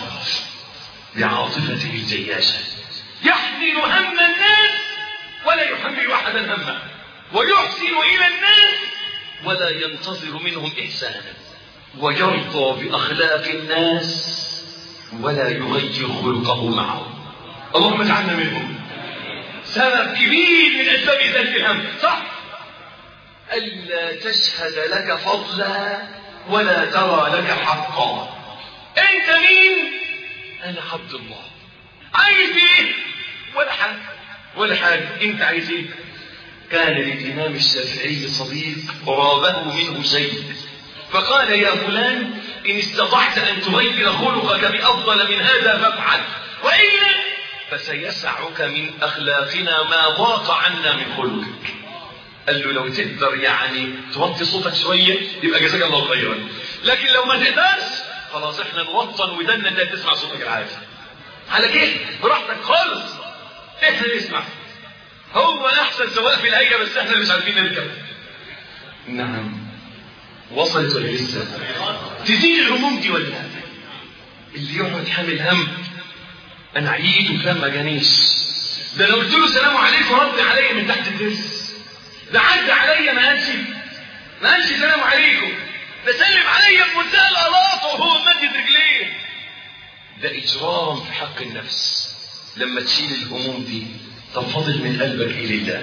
بعاطفته الجياشه يحزن هم الناس ولا يحمل احدا همه ويحسن الى الناس ولا ينتظر منهم احسانا ويرضى باخلاق الناس ولا يغير خلقه معهم اللهم اجعلنا منهم سبب كبير من أسباب إزالة الهم صح ألا تشهد لك فضلا ولا ترى لك حقا أنت مين؟ أنا عبد الله عايز إيه؟ ولا حاجة ولا حاجة أنت عايز إيه؟ كان للإمام الشافعي صديق رابه منه شيء فقال يا فلان إن استطعت أن تغير خلقك بأفضل من هذا فافعل وإلا فسيسعك من أخلاقنا ما ضاق عنا من خلقك قال له لو تقدر يعني توطي صوتك شوية يبقى جزاك الله خيرا لكن لو ما تقدرش خلاص احنا نوطن ودنا انك تسمع صوتك العادي على كيف براحتك خالص احنا نسمع هو احسن سواق في الهيئة بس احنا اللي مش عارفين نركب نعم وصلت ولا لسه تزيد الهموم دي ولا لا اللي يقعد حامل هم انا عييت وكان ما جانيش ده لو قلت له سلام عليكم رد عليا من تحت الدرس ده عدى عليا ما قالش ما قالش سلام عليكم ده سلم عليا بمنتهى الالاط وهو مدد رجليه ده اجرام في حق النفس لما تشيل الهموم دي طب فاضل من قلبك ايه لله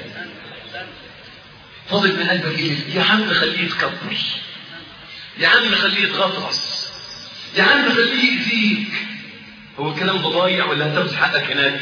فاضل من قلبك ايه لله؟ يا عم خليه يتكبر يا عم خليه يتغطرس يا عم خليه يأذيك هو الكلام ده ضايع ولا هتاخد حقك هناك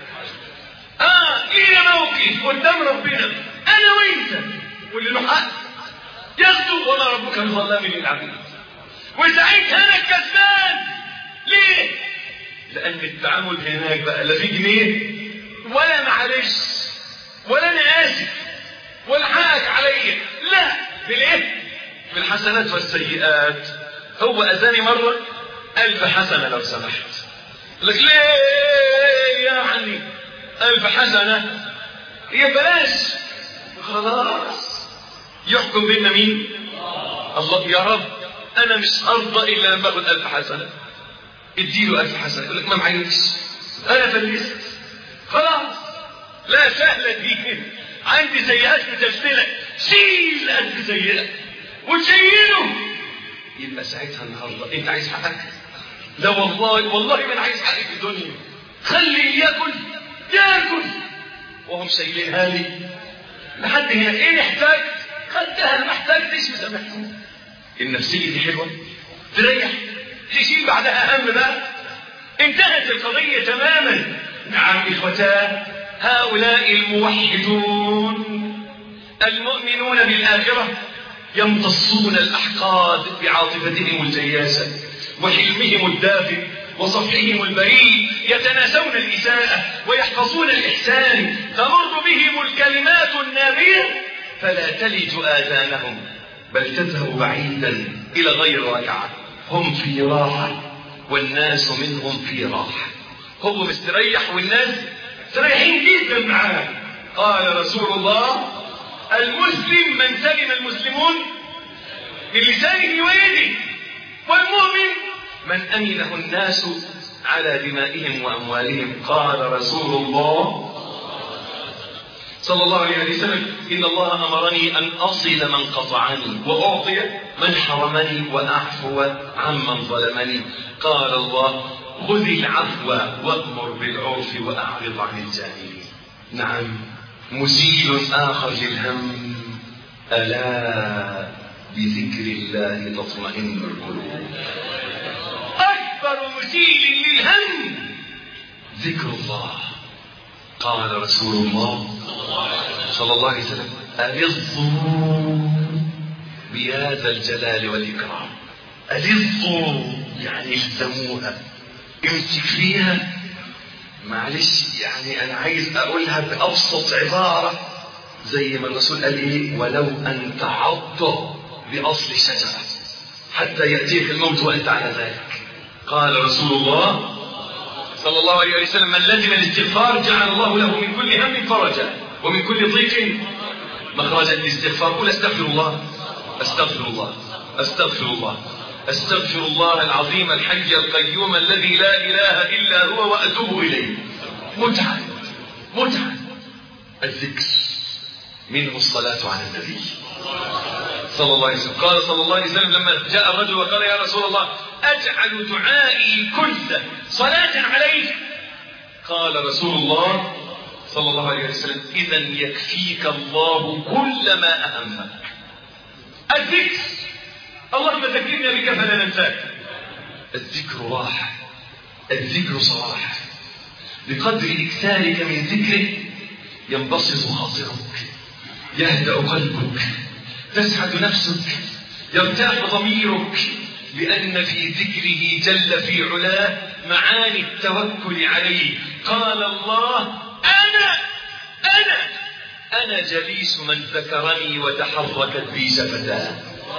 اه لينا موقف قدام ربنا انا وانت واللي له حق ياخده وما ربك بظلام للعبيد وساعتها انا الكسبان ليه لان التعامل هناك بقى لا في جنيه ولا معلش ولا انا اسف ولا حقك عليا لا بالايه بالحسنات والسيئات هو اذاني مره الف حسنه لو سمحت لك ليه يعني الف حسنه هي بلاش خلاص يحكم بيننا مين الله يا رب انا مش ارضى الا لما اخد الف حسنه اديله الف حسنه يقول لك ما معيش انا فلست خلاص لا سهله دي عندي سيئات متسلله شيل الف سيئه وتشيله يبقى ساعتها النهارده انت عايز حقك لا والله والله ما انا عايز حقي في الدنيا خلي ياكل ياكل وهم شايلينها لي لحد هنا ايه احتاج خدتها ما احتاجتش مسامحني النفسيه دي حلوه تريح تشيل بعدها هم بقى انتهت القضيه تماما نعم اخوتاه هؤلاء الموحدون المؤمنون بالاخره يمتصون الاحقاد بعاطفتهم الجياسه وحلمهم الدافئ وصفحهم البريء يتناسون الإساءة ويحفظون الإحسان تمر بهم الكلمات النابية فلا تلج آذانهم بل تذهب بعيدا إلى غير ركعة هم في راحة والناس منهم في راحة هو مستريح والناس مستريحين جدا معاه قال رسول الله المسلم من سلم المسلمون بلسانه ويده والمؤمن من أمنه الناس على دمائهم وأموالهم قال رسول الله صلى الله عليه وسلم إن الله أمرني أن أصل من قطعني وأعطي من حرمني وأعفو عمن ظلمني قال الله خذ العفو وأمر بالعرف وأعرض عن الجاهلين نعم مزيل آخر للهم ألا بذكر الله تطمئن القلوب أكبر مزيل للهم ذكر الله قال رسول الله صلى الله عليه وسلم ألظوا بهذا الجلال والإكرام ألظوا يعني الزموها امسك فيها معلش يعني أنا عايز أقولها بأبسط عبارة زي ما الرسول قال إيه ولو أن تعض بأصل شجرة حتى يأتيك الموت وأنت على ذلك قال رسول الله صلى الله عليه وسلم من لزم الاستغفار جعل الله له من كل هم فرجا ومن كل ضيق مخرجا الاستغفار قل استغفر الله استغفر الله استغفر الله استغفر الله العظيم الحي القيوم الذي لا اله الا هو واتوب اليه متعه متعه الذكر منه الصلاه على النبي صلى الله عليه وسلم قال صلى الله عليه وسلم لما جاء الرجل وقال يا رسول الله أجعل دعائي كله صلاة عليك قال رسول الله صلى الله عليه وسلم إذا يكفيك الله كل ما أهمك الذكر اللهم ذكرنا بك فلا ننساك الذكر راحة الذكر صلاح بقدر إكثارك من ذكره ينبسط خاطرك يهدأ قلبك تسعد نفسك يرتاح ضميرك لأن في ذكره جل في علاه معاني التوكل عليه قال الله أنا أنا أنا جليس من ذكرني وتحركت بي شفتاه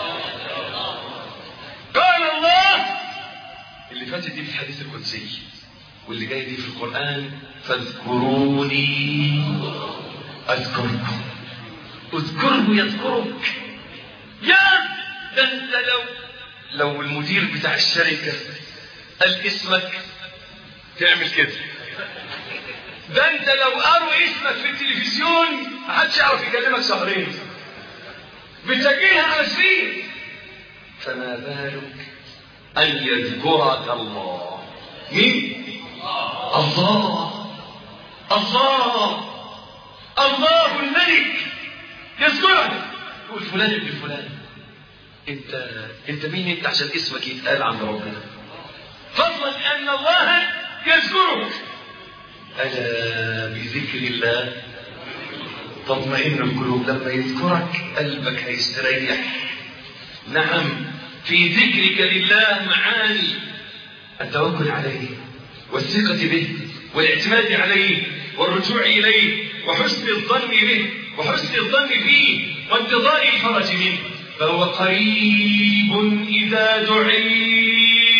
قال الله اللي فاتت دي في الحديث القدسي واللي جاي دي في القرآن فاذكروني أذكركم اذكره يذكرك يا ده انت لو لو المدير بتاع الشركة قال اسمك تعمل كده ده انت لو قالوا اسمك في التلفزيون محدش يعرف يكلمك شهرين بتجيها على سرير فما بالك ان يذكرك الله مين الله الله الله الملك يذكرك يقول فلان ابن فلان انت انت مين انت عشان اسمك يتقال عند ربنا فضلا ان الله يذكرك الا بذكر الله تطمئن القلوب لما يذكرك قلبك هيستريح نعم في ذكرك لله معاني التوكل عليه والثقة به والاعتماد عليه والرجوع إليه وحسن الظن به وحسن الظن فيه وانتظار الفرج منه فهو قريب إذا دعي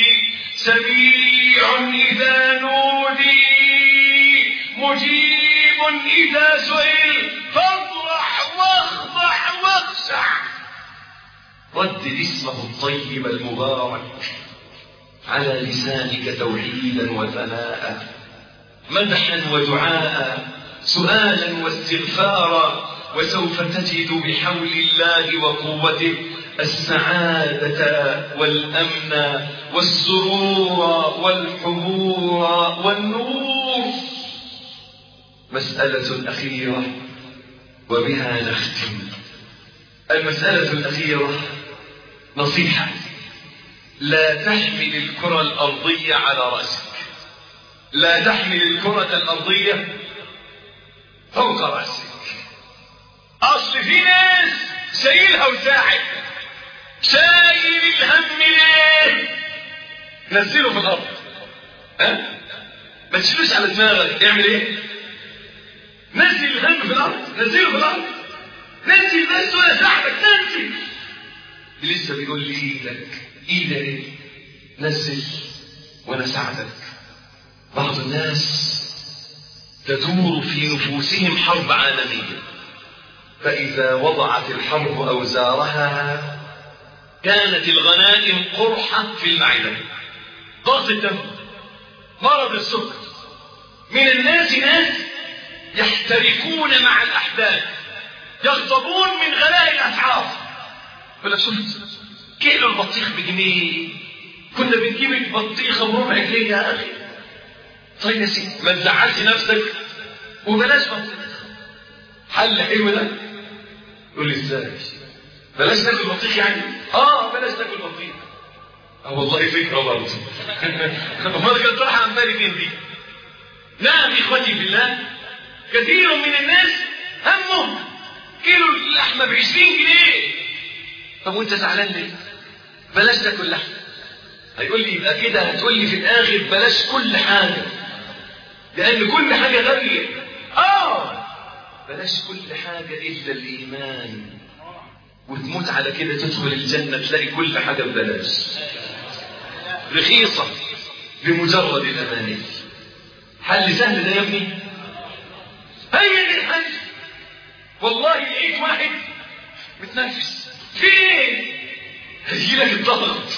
سميع إذا نودي مجيب إذا سئل فافرح واخضع واخشع ردد اسمه الطيب المبارك على لسانك توحيدا وثناء مدحا ودعاء سؤالا واستغفارا وسوف تجد بحول الله وقوته السعادة والأمن والسرور والحبور والنور مسألة أخيرة وبها نختم المسألة الأخيرة نصيحة لا تحمل الكرة الأرضية على رأسك لا تحمل الكرة الأرضية فوق رأسك أصل في ناس شايلها وساعد شايل الهم ليه نزله في الأرض ها ما تشيلوش على دماغك اعمل ايه نزل الهم في الأرض نزله في الأرض نزل بس ولا ساعدك نزل لسه بيقول لي ايدك ايدك ايه نزل وانا ساعدك بعض الناس تدور في نفوسهم حرب عالمية فإذا وضعت الحرب أوزارها كانت الغنائم قرحة في المعدة ضغط الدم مرض السكر من الناس ناس يحترقون مع الأحداث يغضبون من غلاء الأسعار يقول لك شفت كيلو البطيخ بجنيه كنا بنجيب البطيخه بربع جنيه يا اخي طيب يا سيدي ما تزعلش نفسك وبلاش بطيخ حل حلو ده يقول لي ازاي بلاش ناكل بطيخ يعني اه بلاش ناكل بطيخ اه والله فكره برضه امال كانت رايحه عن بالي فين دي نعم اخوتي في الله كثير من الناس همه كيلو اللحمه ب 20 جنيه طب وانت زعلان ليه؟ بلاش تاكل لحم هيقول لي يبقى كده هتقول لي في الاخر بلاش كل حاجه لان كل حاجه غاليه اه بلاش كل حاجه الا الايمان وتموت على كده تدخل الجنه تلاقي كل حاجه ببلاش رخيصه بمجرد الاماني حل سهل ده يا ابني هي دي الحل والله لقيت واحد متنفس فين هيجي لك الضغط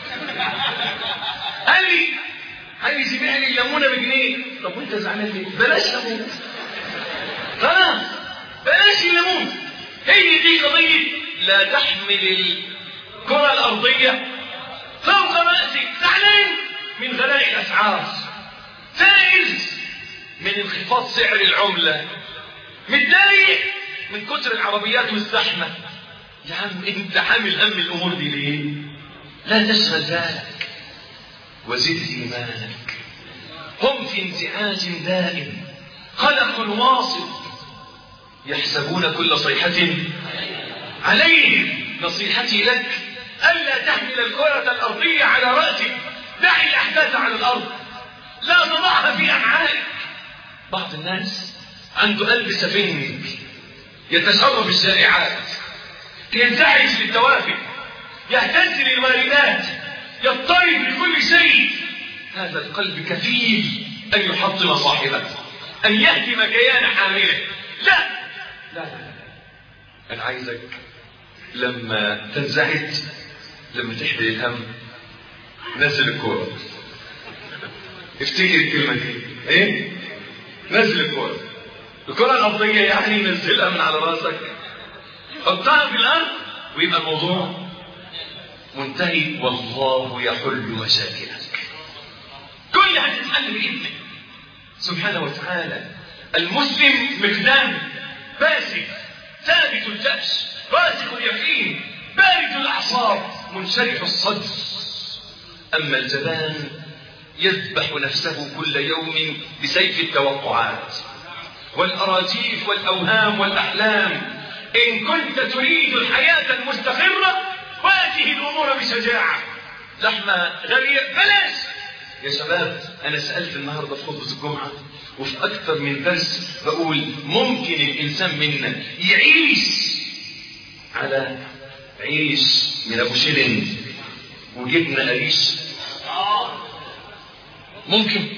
قال لي عايز يبيع لي الليمونه بجنيه طب وانت زعلان ليه بلاش ليمون خلاص بلاش الليمون هي دي قضيه لا تحمل الكره الارضيه فوق راسك زعلان من غلاء الاسعار فائز من من انخفاض سعر العملة متضايق من كتر العربيات والزحمة يا عم انت حامل هم الامور دي ليه لا تشغل بالك وزد ايمانك هم في انزعاج دائم قلق واصل يحسبون كل صيحة عليهم نصيحتي لك ألا تحمل الكرة الأرضية على رأسك دع الأحداث على الأرض لا تضعها في أمعائك بعض الناس عنده قلب سفنج يتشرب الشائعات ينزعج للدوافع يهتز للواردات يضطرب لكل شيء هذا القلب كفيل أن يحطم صاحبه أن يهدم كيان حامله لا لا لا أنا عايزك لما تنزعج لما تحمل الهم نزل الكورة افتكر الكلمة دي ايه نزل الكورة الكرة الأرضية يعني نزلها من على راسك حطها في الأرض ويبقى الموضوع منتهي والله يحل مشاكلك كل هتتحل بإذنه سبحانه وتعالى المسلم مخدام باسك ثابت الجأش راسخ اليقين بارد الأعصاب منشرح الصدر أما الجبان يذبح نفسه كل يوم بسيف التوقعات والأراجيف والأوهام والأحلام إن كنت تريد الحياة المستقرة واجه الأمور بشجاعة زحمة غالية بلاش يا شباب أنا سألت النهاردة في خطبة الجمعة وفي أكثر من درس بقول ممكن الإنسان منا يعيش على عيش من أبو شيلين وجبنة قريش ممكن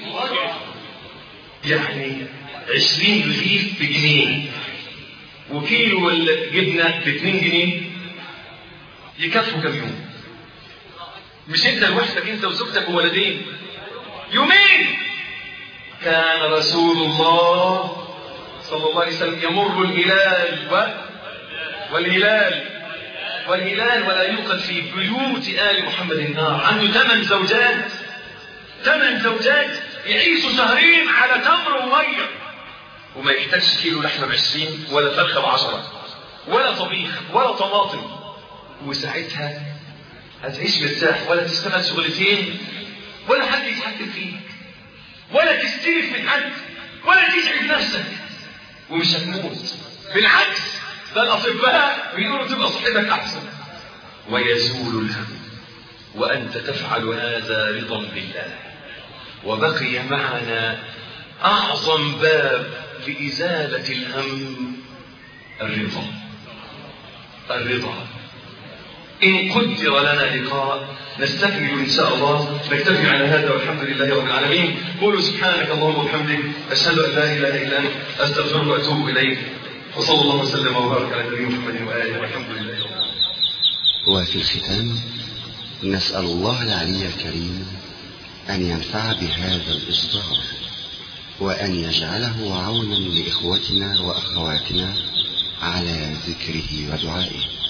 يعني عشرين رغيف بجنيه وكيلو ولا جبنة باتنين جنيه يكفوا كم يوم مش انت لوحدك انت وزوجتك وولدين يومين كان رسول الله صلى الله عليه وسلم يمر الهلال و... والهلال والهلال ولا يوقد في بيوت آل محمد النار عنده ثمان زوجات ثمان زوجات يعيشوا شهرين على تمر وميه وما يحتاجش كيلو لحمه بعشرين ولا فرخه بعشره ولا طبيخ ولا طماطم وساعتها هتعيش مرتاح ولا تشتغل شغلتين ولا حد يتحكم فيك ولا تستلف من حد ولا تشعر نفسك ومش هتموت بالعكس ده الاطباء بيقولوا تبقى صحتك احسن ويزول الهم وانت تفعل هذا رضا بالله وبقي معنا اعظم باب لازاله الهم الرضا الرضا إن قدر لنا لقاء نستكمل إن شاء الله نكتفي على هذا والحمد لله رب العالمين قولوا سبحانك اللهم وبحمدك أشهد أن لا إله إلا أنت أستغفرك وأتوب إليك وصلى الله وسلم وبارك على نبينا محمد وآله والحمد لله رب العالمين وفي الختام نسأل الله العلي الكريم أن ينفع بهذا الإصدار وأن يجعله عونا لإخوتنا وأخواتنا على ذكره ودعائه